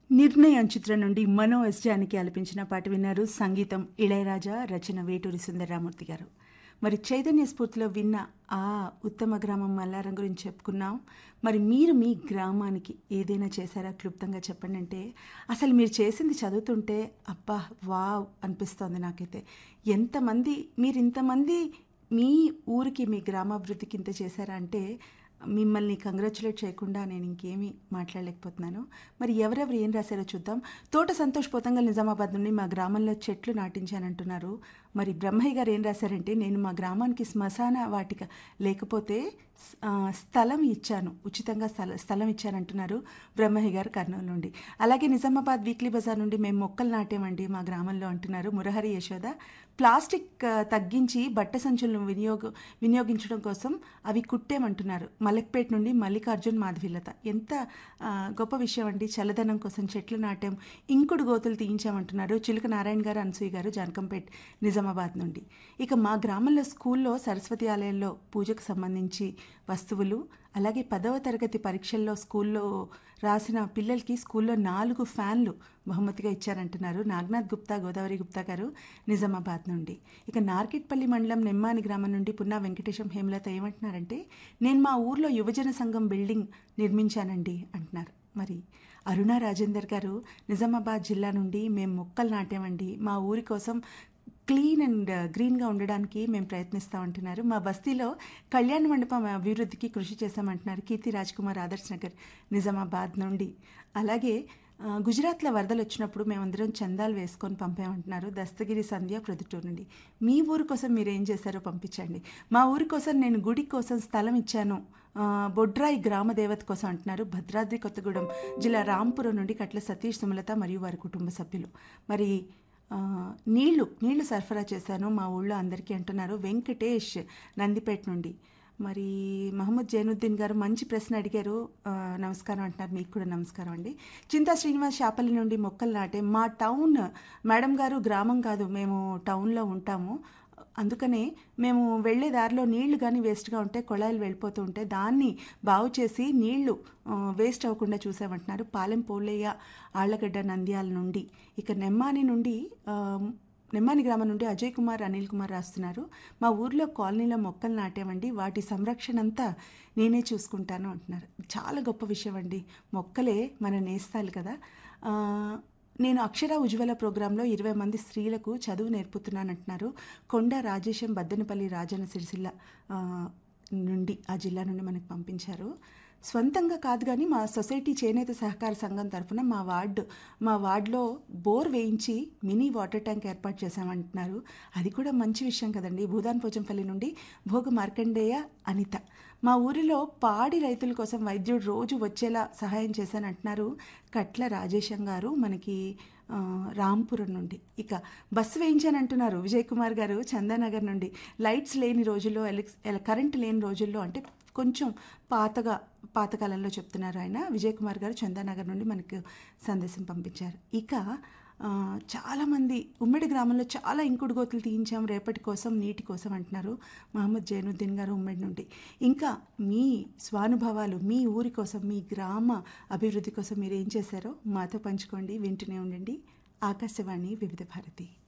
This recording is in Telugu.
నిర్ణయం చిత్రం నుండి మనో ఎస్ జానకి ఆలపించిన పాట విన్నారు సంగీతం ఇళయరాజా రచన వేటూరి సుందరరామూర్తి గారు మరి చైతన్య స్ఫూర్తిలో విన్న ఆ ఉత్తమ గ్రామం మల్లారం గురించి చెప్పుకున్నాం మరి మీరు మీ గ్రామానికి ఏదైనా చేశారా క్లుప్తంగా చెప్పండి అంటే అసలు మీరు చేసింది చదువుతుంటే అబ్బా వావ్ అనిపిస్తోంది నాకైతే ఎంతమంది మీరు ఇంతమంది మీ ఊరికి మీ గ్రామాభివృద్ధికి ఇంత చేశారా అంటే మిమ్మల్ని కంగ్రాచులేట్ చేయకుండా నేను ఇంకేమీ మాట్లాడలేకపోతున్నాను మరి ఎవరెవరు ఏం రాశారో చూద్దాం తోట సంతోష్ పోతంగల్ నిజామాబాద్ నుండి మా గ్రామంలో చెట్లు నాటించానంటున్నారు మరి బ్రహ్మయ్య గారు ఏం రాశారంటే నేను మా గ్రామానికి శ్మశాన వాటిక లేకపోతే ఆ, స్థలం ఇచ్చాను ఉచితంగా స్థల స్థలం ఇచ్చానంటున్నారు బ్రహ్మయ్య గారు కర్నూలు నుండి అలాగే నిజామాబాద్ వీక్లీ బజార్ నుండి మేము మొక్కలు నాటామండి మా గ్రామంలో అంటున్నారు మురహరి యశోద ప్లాస్టిక్ ఆ, తగ్గించి బట్ట సంచులను వినియోగ వినియోగించడం కోసం అవి కుట్టేమంటున్నారు మలక్పేట నుండి మల్లికార్జున్ మాధవిలత ఎంత ఆ, గొప్ప విషయం అండి చల్లదనం కోసం చెట్లు నాటాం ఇంకుడు గోతులు తీయించామంటున్నారు చిలుక నారాయణ గారు అనసూయ గారు జానకంపేట్ నిజామాబాద్ నుండి ఇక మా గ్రామంలో స్కూల్లో సరస్వతి ఆలయంలో పూజకు సంబంధించి వస్తువులు అలాగే పదవ తరగతి పరీక్షల్లో స్కూల్లో రాసిన పిల్లలకి స్కూల్లో నాలుగు ఫ్యాన్లు బహుమతిగా ఇచ్చారంటున్నారు నాగనాథ్ గుప్తా గోదావరి గుప్తా గారు నిజామాబాద్ నుండి ఇక నార్కెట్పల్లి మండలం నెమ్మాని గ్రామం నుండి పున్నా వెంకటేశం హేమలత ఏమంటున్నారంటే నేను మా ఊర్లో యువజన సంఘం బిల్డింగ్ నిర్మించానండి అంటున్నారు మరి అరుణ రాజేందర్ గారు నిజామాబాద్ జిల్లా నుండి మేము మొక్కలు నాటామండి మా ఊరి కోసం క్లీన్ అండ్ గ్రీన్గా ఉండడానికి మేము ప్రయత్నిస్తాం అంటున్నారు మా బస్తీలో కళ్యాణ మండపం అభివృద్ధికి కృషి చేశామంటున్నారు కీర్తి రాజ్ కుమార్ ఆదర్శ్ నగర్ నిజామాబాద్ నుండి అలాగే ఆ, గుజరాత్లో వరదలు వచ్చినప్పుడు మేమందరం చందాలు వేసుకొని పంపామంటున్నారు దస్తగిరి సంధ్య ప్రొద్దుటూరు నుండి మీ ఊరి కోసం మీరు ఏం చేశారో పంపించండి మా ఊరి కోసం నేను గుడి కోసం స్థలం ఇచ్చాను ఆ, బొడ్రాయి గ్రామ దేవత కోసం అంటున్నారు భద్రాద్రి కొత్తగూడెం జిల్లా రాంపురం నుండి కట్ల సతీష్ సుమలత మరియు వారి కుటుంబ సభ్యులు మరి ఆ, నీళ్లు నీళ్లు సరఫరా చేశాను మా ఊళ్ళో అందరికీ అంటున్నారు వెంకటేష్ నందిపేట నుండి మరి మహమ్మద్ జైనుద్దీన్ గారు మంచి ప్రశ్న అడిగారు ఆ, నమస్కారం అంటున్నారు మీకు కూడా నమస్కారం అండి చింతా శ్రీనివాస్ శాపల్లి నుండి మొక్కలు నాటే మా టౌన్ మేడం గారు గ్రామం కాదు మేము టౌన్లో ఉంటాము అందుకనే మేము వెళ్ళే దారిలో నీళ్లు కానీ వేస్ట్గా ఉంటే కొళాయిలు వెళ్ళిపోతూ ఉంటే దాన్ని బాగు చేసి నీళ్లు ఆ, వేస్ట్ అవ్వకుండా చూసామంటున్నారు పాలెం పోలయ్య ఆళ్లగడ్డ నంద్యాల నుండి ఇక నెమ్మాని నుండి ఆ, నెమ్మాని గ్రామం నుండి అజయ్ కుమార్ అనిల్ కుమార్ రాస్తున్నారు మా ఊర్లో కాలనీలో మొక్కలు నాటామండి వాటి సంరక్షణ అంతా నేనే చూసుకుంటాను అంటున్నారు చాలా గొప్ప విషయం అండి మొక్కలే మన నేస్తాలు కదా ఆ, నేను అక్షర ఉజ్వల ప్రోగ్రాంలో ఇరవై మంది స్త్రీలకు చదువు నేర్పుతున్నానంటున్నారు కొండ రాజేశం బద్దెనపల్లి రాజన్న సిరిసిల్ల ఆ, నుండి ఆ జిల్లా నుండి మనకు పంపించారు స్వంతంగా కాదు కానీ మా సొసైటీ చేనేత సహకార సంఘం తరఫున మా వార్డు మా వార్డులో బోర్ వేయించి మినీ వాటర్ ట్యాంక్ ఏర్పాటు చేశామంటున్నారు అది కూడా మంచి విషయం కదండి భూదాన్ పోచంపల్లి నుండి భోగ మార్కండేయ అనిత మా ఊరిలో పాడి రైతుల కోసం వైద్యుడు రోజు వచ్చేలా సహాయం చేశానంటున్నారు కట్ల రాజేశం గారు మనకి ఆ, రాంపురం నుండి ఇక బస్సు వేయించానంటున్నారు విజయ్ కుమార్ గారు చందానగర్ నుండి లైట్స్ లేని రోజుల్లో ఎలక్స్ ఎల- కరెంట్ లేని రోజుల్లో అంటే కొంచెం పాతగా పాతకాలంలో చెప్తున్నారు ఆయన విజయ్ కుమార్ గారు చందానగర్ నుండి మనకు సందేశం పంపించారు ఇక ఆ, చాలామంది ఉమ్మడి గ్రామంలో చాలా ఇంకుడు గోతులు తీయించాం రేపటి కోసం నీటి కోసం అంటున్నారు మహమ్మద్ జైనుద్దీన్ గారు ఉమ్మడి నుండి ఇంకా మీ స్వానుభవాలు మీ ఊరి కోసం మీ గ్రామ అభివృద్ధి కోసం మీరు ఏం చేశారో మాతో పంచుకోండి వింటూనే ఉండండి ఆకాశవాణి వివిధ భారతి